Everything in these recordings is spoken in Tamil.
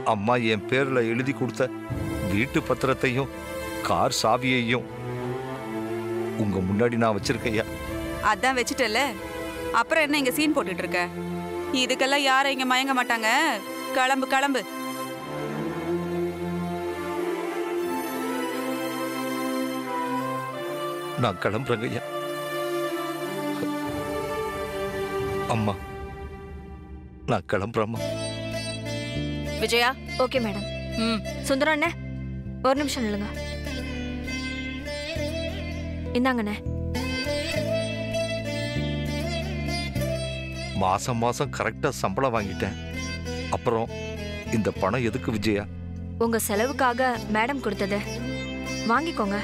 அம்மா என் பேர்ல எழுதி கொடுத்த வீட்டு பத்திரத்தையும் கார் சாவியையும் உங்க முன்னாடி நான் வச்சிருக்கையா அதான் வச்சுட்டல அப்புறம் என்ன இங்க சீன் போட்டுட்டு இருக்க இதுக்கெல்லாம் யாரும் இங்க மயங்க மாட்டாங்க கிளம்பு கிளம்பு நான் கிளம்புறேங்க ஐயா அம்மா நான் கிளம்புறேம்மா விஜயா ஓகே மேடம் ம் சுந்தரம் அண்ணே ஒரு நிமிஷம் நில்லுங்க இந்தாங்கண்ணே மாசம் மாசம் கரெக்டா சம்பளம் வாங்கிட்டேன் அப்புறம் இந்த பணம் எதுக்கு விஜயா உங்க செலவுக்காக மேடம் கொடுத்தது வாங்கிக்கோங்க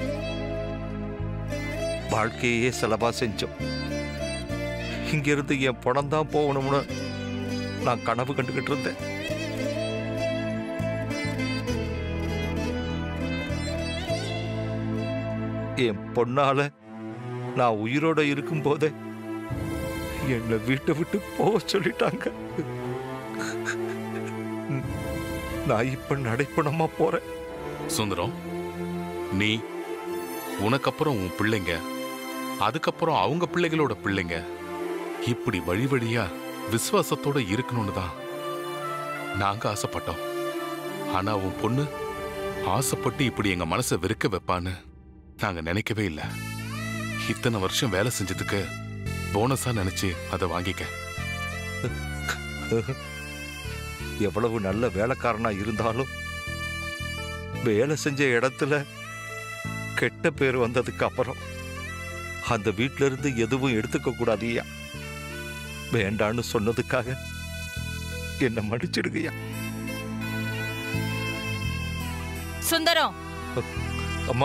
வாழ்க்கையே செலவா செஞ்சோம் இங்கிருந்து என் பணம் தான் போகணும்னு நான் கனவு கண்டுகிட்டு இருந்தேன் என் பொண்ணால நான் உயிரோட இருக்கும் போதே என்னை வீட்டை விட்டு போக சொல்லிட்டாங்க நான் இப்ப நடைப்பணமா போறேன் சுந்தரம் நீ உனக்கப்புறம் உன் பிள்ளைங்க அதுக்கப்புறம் அவங்க பிள்ளைகளோட பிள்ளைங்க இப்படி வழி வழியா விசுவாசத்தோட இருக்கணும்னு தான் நாங்க ஆசைப்பட்டோம் ஆனா உன் பொண்ணு ஆசைப்பட்டு இப்படி எங்க மனசை வெறுக்க வைப்பான்னு நாங்க நினைக்கவே இல்லை இத்தனை வருஷம் வேலை செஞ்சதுக்கு போனஸா நினைச்சு அதை வாங்கிக்க எவ்வளவு நல்ல வேலைக்காரனா இருந்தாலும் வேலை செஞ்ச இடத்துல கெட்ட பேர் வந்ததுக்கு அப்புறம் அந்த வீட்ல இருந்து எதுவும் எடுத்துக்க கூடாதுயா வேண்டான்னு சொன்னதுக்காக என்ன மன்னிச்சிடுங்கய்யா சுந்தரம் அம்மா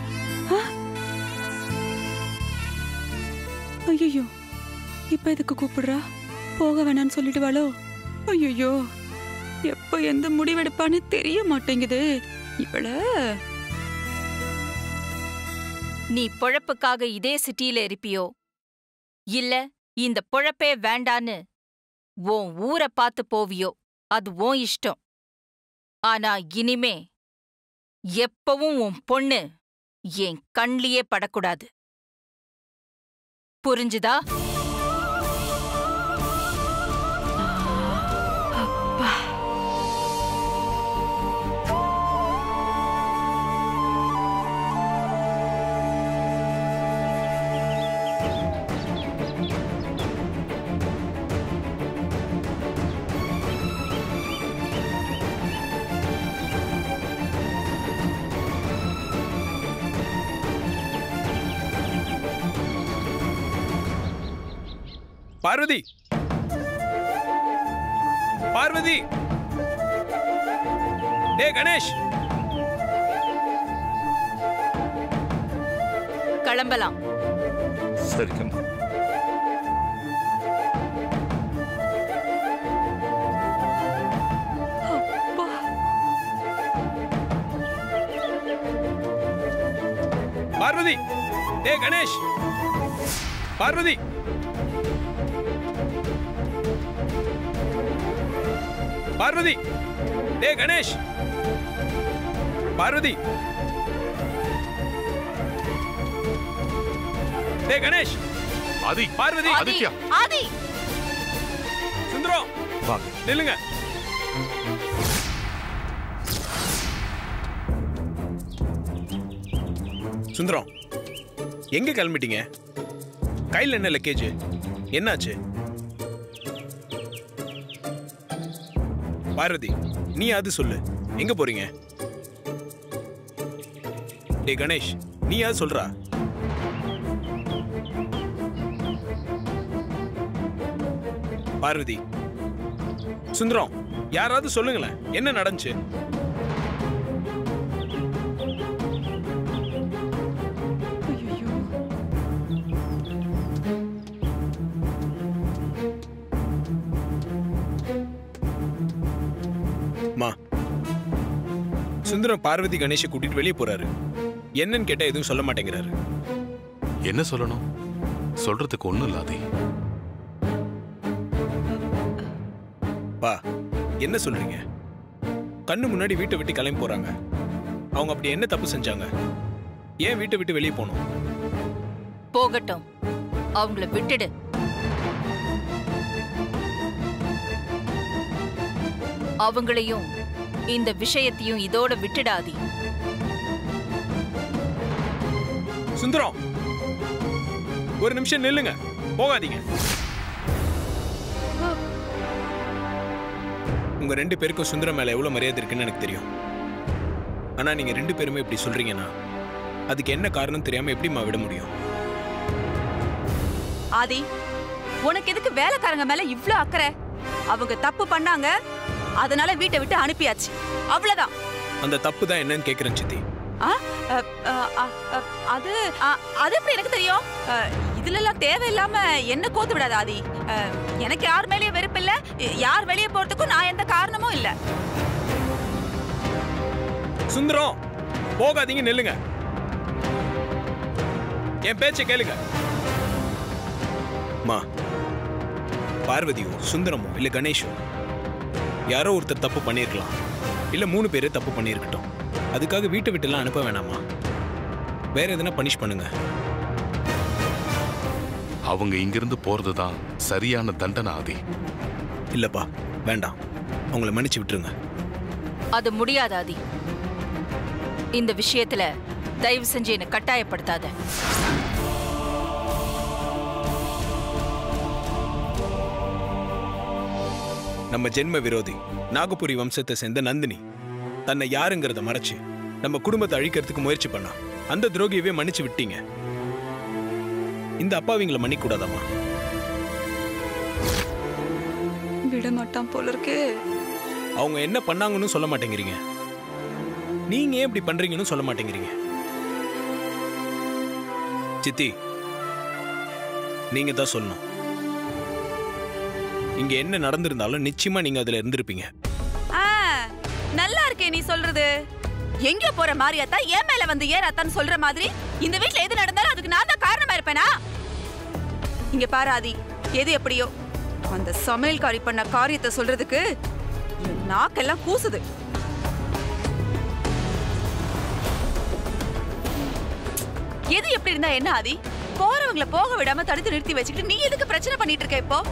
ஐயோ இப்ப எதுக்கு கூப்பிடுறா போக வேணாம்னு சொல்லிடுவாளோ ஐயோ எப்ப எந்த முடிவெடுப்பான்னு தெரிய மாட்டேங்குது இவள நீ பொழப்புக்காக இதே சிட்டியில இருப்பியோ இல்ல இந்த பொழப்பே வேண்டான்னு உன் ஊரை பார்த்து போவியோ அது உன் இஷ்டம் ஆனா இனிமே எப்பவும் உன் பொண்ணு என் கண்லியே படக்கூடாது புரிஞ்சுதா பார்வதி பார்வதி டே கணேஷ் கிளம்பலாம் சரிங்கம்மா பார்வதி டே கணேஷ் பார்வதி பார்வதி டே கணேஷ் பார்வதி டே கணேஷ் ஆதி பார்வதி ஆதி ஆதித்யா. ஆதி சுந்தரம் வாங்க நில்லுங்க சுந்தரம் எங்க கிளம்பிட்டீங்க கையில் என்ன லக்கேஜ் என்னாச்சு பார்வதி நீ அது சொல்லு எங்க போறீங்க டே கணேஷ் நீ அது சொல்றா பார்வதி சுந்தரம் யாராவது சொல்லுங்களேன் என்ன நடந்துச்சு ஐயோ மா சுந்தரம் பார்வதி கணேஷை கூட்டிட்டு வெளியே போறாரு என்னன்னு கேட்டா எதுவும் சொல்ல மாட்டேங்கிறாரு என்ன சொல்லணும் சொல்றதுக்கு ஒண்ணும் இல்லாதே பா என்ன சொல்றீங்க கண்ணு முன்னாடி வீட்டை விட்டு கிளம்பி போறாங்க அவங்க அப்படி என்ன தப்பு செஞ்சாங்க ஏன் வீட்டை விட்டு வெளியே போகணும் போகட்டும் அவங்கள விட்டுடு அவங்களையும் இந்த விஷயத்தையும் இதோட விட்டுடாதி சுந்தரம் ஒரு நிமிஷம் நில்லுங்க போகாதீங்க உங்க ரெண்டு பேருக்கும் சுந்தரம் மேல எவ்வளவு மரியாதை இருக்குன்னு எனக்கு தெரியும் ஆனா நீங்க ரெண்டு பேருமே இப்படி சொல்றீங்கன்னா அதுக்கு என்ன காரணம் தெரியாம எப்படிம்மா விட முடியும் ஆதி உனக்கு எதுக்கு வேலைக்காரங்க மேல இவ்ளோ அக்கறை அவங்க தப்பு பண்ணாங்க அதனால வீட்டை விட்டு அனுப்பியாச்சு அவ்வளவுதான் அந்த தப்பு தான் என்னன்னு கேக்குறேன் சித்தி ஆ, அ, அ, அ, அ, அது அ, அது எப்படி எனக்கு தெரியும் அ, இதுல எல்லாம் தேவையில்லாம என்ன கோத்து விடாத ஆதி அ, எனக்கு யார் மேலயும் வெறுப்பு இல்ல யார் வெளியே போறதுக்கும் நான் எந்த காரணமும் இல்ல சுந்தரம் போகாதீங்க நில்லுங்க என் பேச்சை கேளுங்க மா பார்வதியோ சுந்தரமோ இல்ல கணேஷோ யாரோ ஒருத்தர் தப்பு பண்ணியிருக்கலாம் இல்ல மூணு பேரு தப்பு பண்ணியிருக்கட்டும் அதுக்காக வீட்டை விட்டுலாம் அனுப்ப வேணாமா வேற எதுனா பனிஷ் பண்ணுங்க அவங்க இங்கிருந்து போறதுதான் சரியான தண்டனை ஆதி இல்லப்பா வேண்டாம் அவங்கள மன்னிச்சு விட்டுருங்க அது முடியாதாதி இந்த விஷயத்துல தயவு செஞ்சு என்னை கட்டாயப்படுத்தாத நம்ம ஜென்ம விரோதி நாகபுரி வம்சத்தை சேர்ந்த நந்தினி தன்னை யாருங்கிறத மறைச்சு நம்ம குடும்பத்தை அழிக்கிறதுக்கு முயற்சி பண்ணா அந்த துரோகியவே மன்னிச்சு விட்டீங்க இந்த அப்பாவிங்களை மன்னிக்க கூடாதாமா விட மாட்டான் போல இருக்கே அவங்க என்ன பண்ணாங்கன்னு சொல்ல மாட்டேங்கிறீங்க நீங்க ஏன் இப்படி பண்றீங்கன்னு சொல்ல மாட்டேங்கிறீங்க சித்தி நீங்க தான் சொல்லணும் இங்க என்ன நடந்திருந்தாலும் நிச்சயமா நீங்க அதுல இருந்திருப்பீங்க ஆ, நல்லா இருக்கே நீ சொல்றது எங்க போற மாரியாத்தா என் மேல வந்து ஏறாத்தான்னு சொல்ற மாதிரி இந்த வீட்ல எது நடந்தாலும் அதுக்கு நான் தான் காரணமா இருப்பேனா இங்க பாரு ஆதி எது எப்படியோ அந்த சமையல்காரி பண்ண காரியத்தை சொல்றதுக்கு என் நாக்கெல்லாம் கூசுது எது எப்படி இருந்தா என்ன ஆதி போறவங்கள போக விடாம தடுத்து நிறுத்தி வச்சுக்கிட்டு நீ எதுக்கு பிரச்சனை பண்ணிட்டு இருக்க இப்போ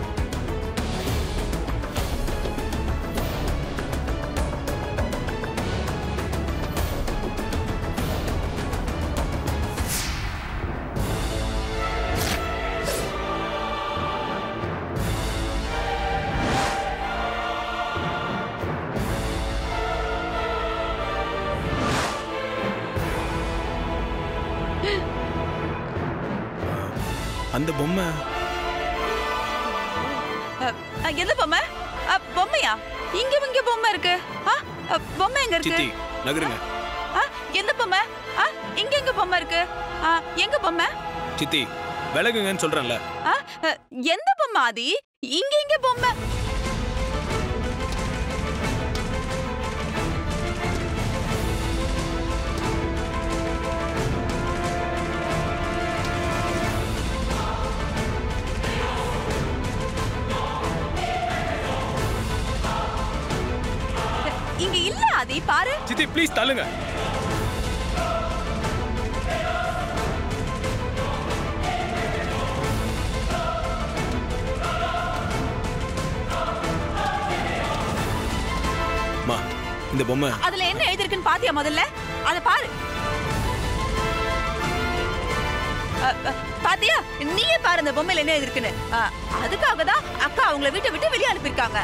அந்த பொம்மை அ, அ, எந்த பொம்மை அ, பொம்மையா இங்க இங்க பொம்மை இருக்கு ஆ, அ, பொம்மை எங்க இருக்கு சித்தி நகருங்க ஆ, எந்த பொம்மை ஆ, இங்க எங்க பொம்மை இருக்கு ஆ, எங்க பொம்மை சித்தி விலகுங்கன்னு சொல்றேன்ல ஆ, அ, எந்த பொம்மை ஆதி இங்க இங்க பொம்மை இங்க இல்ல ஆதி பாரு சித்தி ப்ளீஸ் தள்ளுங்க மா இந்த பொம்மை அதுல என்ன எழுதிருக்குன்னு பாத்தியா முதல்ல அத பாரு அ, அ, பாத்தியா நீயே பாரு அந்த பொம்மையில என்ன எழுதிருக்குன்னு அ, அதுக்காக தான் அக்கா அவங்கள வீட்டை விட்டு வெளியே அனுப்பியிருக்காங்க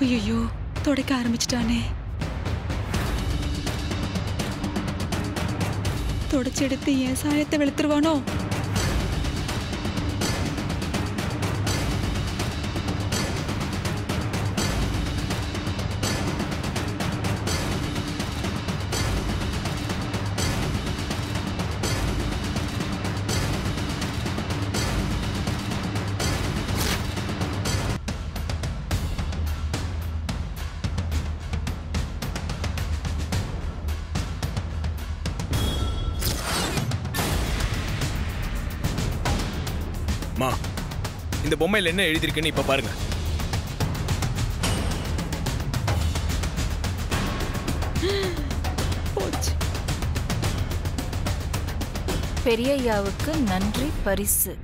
ஐயோ துடைக்க ஆரம்பிச்சிட்டானே தொடச்செடுத்து என் சாயத்தை வெளுத்துருவானோ மா இந்த பொம்மையில் என்ன எழுதியிருக்குன்னு இப்ப பாருங்க போச்சு பெரியய்யாவுக்கு நன்றி பரிசு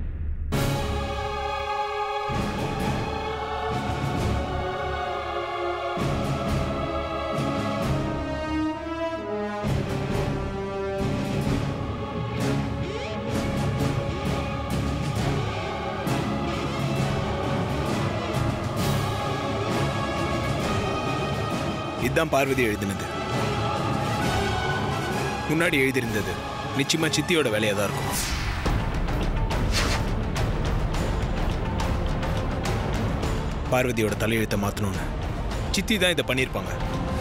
இதுதான் பார்வதி எழுதினது முன்னாடி எழுதியிருந்தது நிச்சயமா சித்தியோட வேலையா தான் இருக்கும் பார்வதியோட தலையெழுத்தை மாத்தணும்னு சித்தி தான் இதை பண்ணியிருப்பாங்க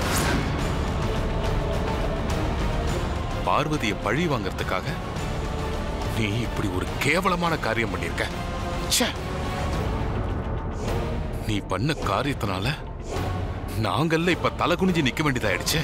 பார்வதியை பழி வாங்கறதுக்காக நீ இப்படி ஒரு கேவலமான காரியம் பண்ணிருக்க ச்சே நீ பண்ண காரியத்தினால நாங்கள்ல இப்ப தலை குனிஞ்சு நிக்க வேண்டியதாயிடுச்சு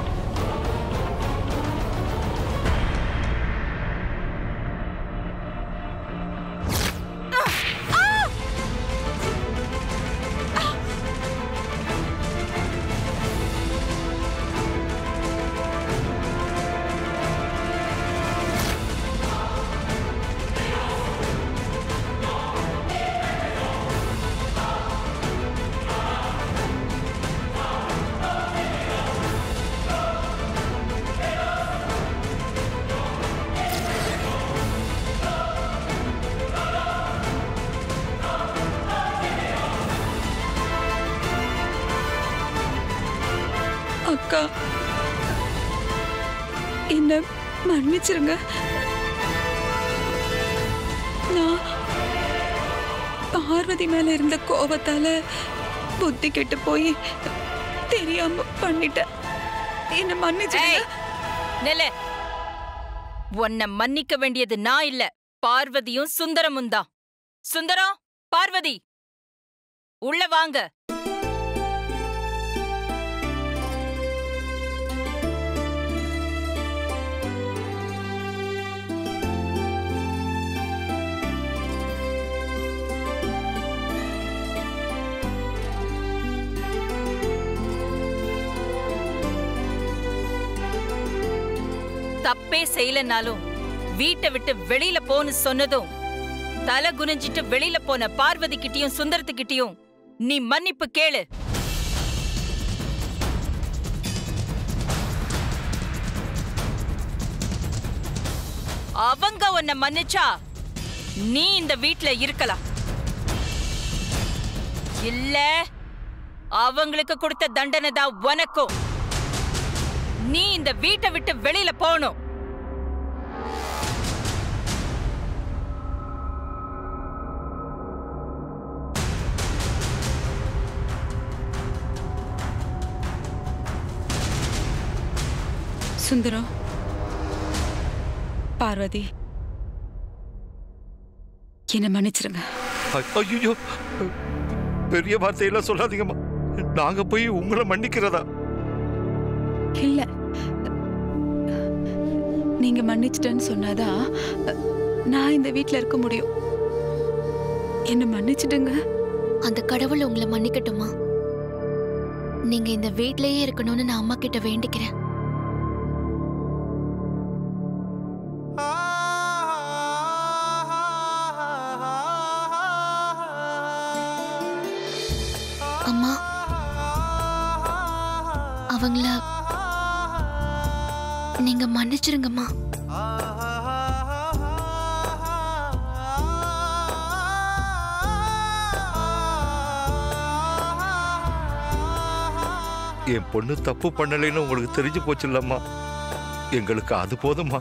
அக்கா என்ன மன்னிச்சிருங்க நான் பார்வதி மேல இருந்த கோபத்தால புத்தி கெட்டு போய் தெரியாம பண்ணிட்டேன் என்ன மன்னிச்சிருங்க ஏய், நில்லு உன்னை மன்னிக்க வேண்டியது நான் இல்ல பார்வதியும் சுந்தரமும் தான் சுந்தரம் பார்வதி உள்ள வாங்க தப்பே செய்யலனாலும் வீட்டை விட்டு வெளியில போன்னு சொன்னதும் தலை குனிஞ்சிட்டு வெளியில போன பார்வதி கிட்டயும் சுந்தரத்துக்கிட்டயும் நீ மன்னிப்பு கேளு அவங்க உன்னை மன்னிச்சா நீ இந்த வீட்ல இருக்கலாம் இல்ல அவங்களுக்கு கொடுத்த தண்டனை தான் உனக்கும் நீ இந்த வீட்டை விட்டு வெளியில போகணும் சுந்தரம் பார்வதி என்ன மன்னிச்சிருங்க ஐயோ பெரிய வார்த்தையெல்லாம் சொல்லாதீங்கம்மா நாங்க போய் உங்களை மன்னிக்கிறதா இல்ல நீங்க மன்னிச்சிட்டேன்னு சொன்னாதான் நான் இந்த வீட்ல இருக்க முடியும் என்ன மன்னிச்சிடுங்க அந்த கடவுள் உங்களை மன்னிக்கட்டுமா நீங்க இந்த வீட்லயே இருக்கணும்னு நான் அம்மா கிட்ட வேண்டிக்கிறேன் அம்மா அவங்கள நீங்க மன்னிச்சிருங்கம்மா என் பொண்ணு தப்பு பண்ணலைன்னு உங்களுக்கு தெரிஞ்சு போச்சு இல்லம்மா எங்களுக்கு அது போதும்மா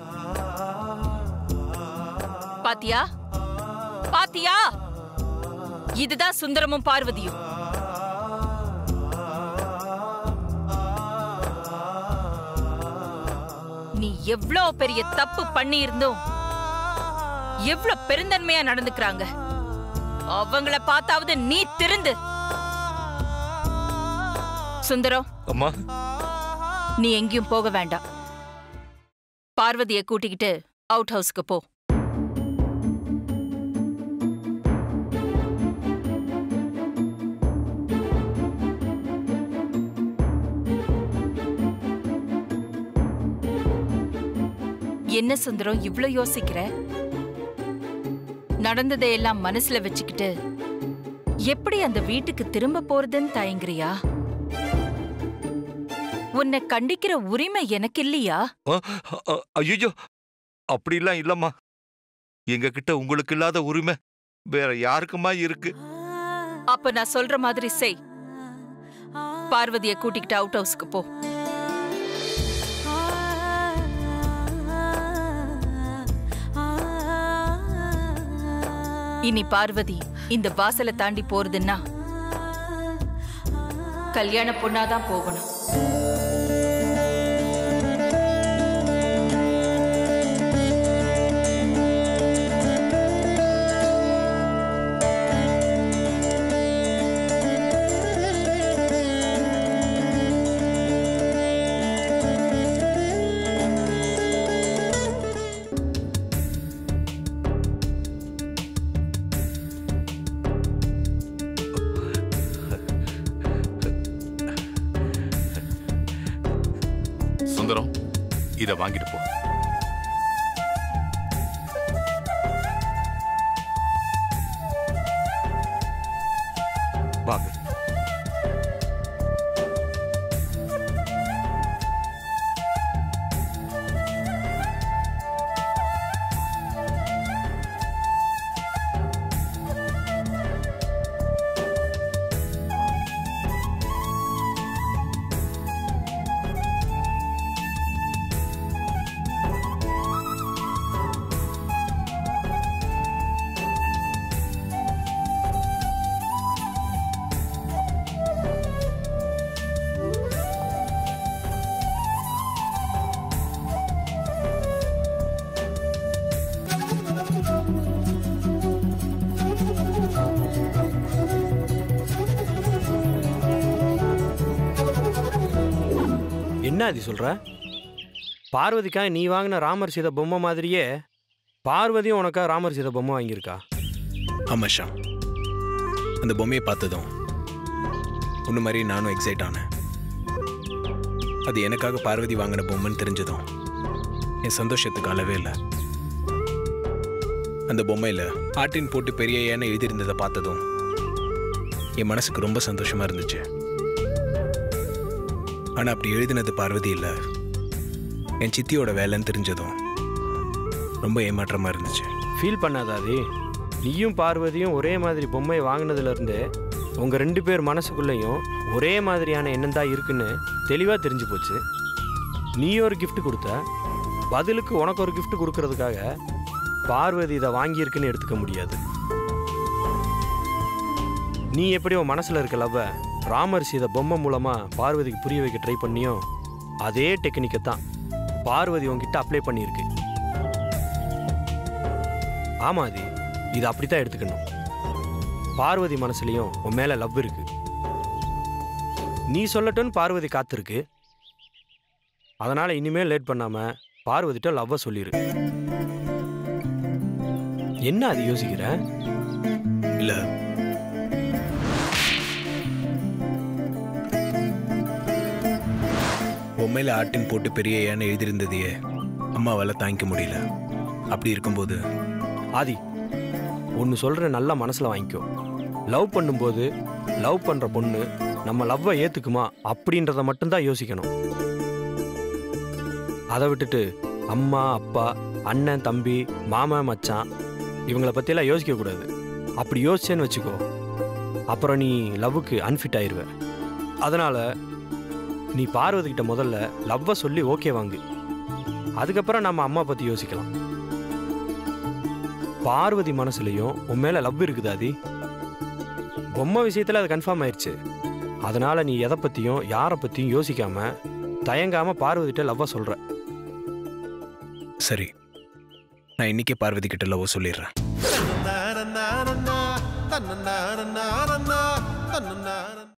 பாத்தியா பாத்தியா இதுதான் சுந்தரமும் பார்வதியும் நீ எவ்ளோ பெரிய தப்பு பண்ணி இருந்தும் எவ்ளோ பெருந்தன்மையா நடந்துக்கிறாங்க அவங்கள பார்த்தாவது நீ திருந்து சுந்தரம் அம்மா நீ எங்கேயும் போக வேண்டாம் பார்வதியை கூட்டிக்கிட்டு அவுட் ஹவுஸ்க்கு போ என்ன சுந்தரம் இவ்ளோ யோசிக்கிற நடந்ததையெல்லாம் மனசுல வச்சுக்கிட்டு எப்படி அந்த வீட்டுக்கு திரும்ப போறதுன்னு தயங்குறியா உன்னை கண்டிக்கிற உரிமை எனக்கு இல்லையா ஐயோ அப்படிலாம் இல்லம்மா எங்க கிட்ட உங்களுக்கு இல்லாத உரிமை வேற யாருக்குமா இருக்கு அப்ப நான் சொல்ற மாதிரி செய் பார்வதிய கூட்டிக்கிட்டு அவுட் ஹவுஸ்க்கு போ இனி பார்வதி இந்த வாசலை தாண்டி போறதுன்னா கல்யாண பொண்ணாதான் போகணும் சுந்தரம் இத வாங்கிட்டு போ வாங்க என்ன அது சொல்ற பார்வதிக்காக நீ வாங்கின ராமர் சீதை பொம்மை மாதிரியே பார்வதியும் உனக்கா ராமர் சீதை பொம்மை வாங்கியிருக்கா ஆமா ஷாம் அந்த பொம்மையை பார்த்ததும் உன்ன மாதிரி நானும் எக்ஸைட் ஆனேன் அது எனக்காக பார்வதி வாங்கின பொம்மைன்னு தெரிஞ்சதும் என் சந்தோஷத்துக்கு அளவே இல்லை அந்த பொம்மையில ஆட்டின் போட்டு பெரிய ஏன்னு எழுதியிருந்ததை பார்த்ததும் என் மனசுக்கு ரொம்ப சந்தோஷமா இருந்துச்சு ஆனா அப்படி எழுதினது பார்வதி இல்லை என் சித்தியோட வேலைன்னு தெரிஞ்சதும் ரொம்ப ஏமாற்றமா இருந்துச்சு ஃபீல் பண்ணாதாதி நீயும் பார்வதியும் ஒரே மாதிரி பொம்மை வாங்கினதுலேருந்து உங்கள் ரெண்டு பேர் மனசுக்குள்ளேயும் ஒரே மாதிரியான எண்ணம் தான் இருக்குன்னு தெளிவாக தெரிஞ்சு போச்சு நீ ஒரு gift கொடுத்த பதிலுக்கு உனக்கு ஒரு gift கொடுக்கறதுக்காக பார்வதி இதை வாங்கியிருக்குன்னு எடுத்துக்க முடியாது நீ எப்படி உன் மனசில் இருக்க லவ்வை ராமர் சீதை பொம்மை மூலமாக பார்வதிக்கு புரிய வைக்க ட்ரை பண்ணியும் அதே டெக்னிக்கை தான் பார்வதி உன்கிட்ட அப்ளை பண்ணியிருக்கு ஆமாதி இது அப்படித்தான் எடுத்துக்கணும் பார்வதி மனசுலயும் உன் மேல லவ் இருக்கு நீ சொல்லட்டும்னு பார்வதி காத்திருக்கு அதனால இனிமேல் லேட் பண்ணாம பார்வதிட்ட லவ்வை சொல்லிரு என்ன அது யோசிக்கிற இல்ல பொம்மையில ஆட்டின் போட்டு பெரிய ஏன்னு எழுதியிருந்ததையே அம்மாவால் தாங்கிக்க முடியல அப்படி இருக்கும்போது ஆதி ஒன்று சொல்கிற நல்லா மனசில் வாங்கிக்கோ லவ் பண்ணும்போது லவ் பண்ணுற பொண்ணு நம்ம லவ்வை ஏற்றுக்குமா அப்படின்றத மட்டும்தான் யோசிக்கணும் அதை விட்டுட்டு அம்மா அப்பா அண்ணன் தம்பி மாமன் மச்சான் இவங்கள பற்றியெல்லாம் யோசிக்கக்கூடாது அப்படி யோசிச்சேன்னு வச்சுக்கோ அப்புறம் நீ லவ்வுக்கு அன்ஃபிட் ஆயிடுவ அதனால் நீ பார்வதி கிட்ட முதல்ல லவ்வை சொல்லி ஓகே வாங்கு அதுக்கப்புறம் நம்ம அம்மா பற்றி யோசிக்கலாம் பார்வதி மனசுலையும் உன் மேலே லவ் இருக்குது ஆதி பொம்மை விஷயத்தில் அது கன்ஃபார்ம் ஆயிடுச்சு அதனால நீ எதை பற்றியும் யாரை பற்றியும் யோசிக்காம தயங்காம பார்வதிட்ட லவ்வை சொல்கிற சரி நான் இன்னைக்கே பார்வதி கிட்ட லவ் சொல்லிடுறேன் தன்னன்னா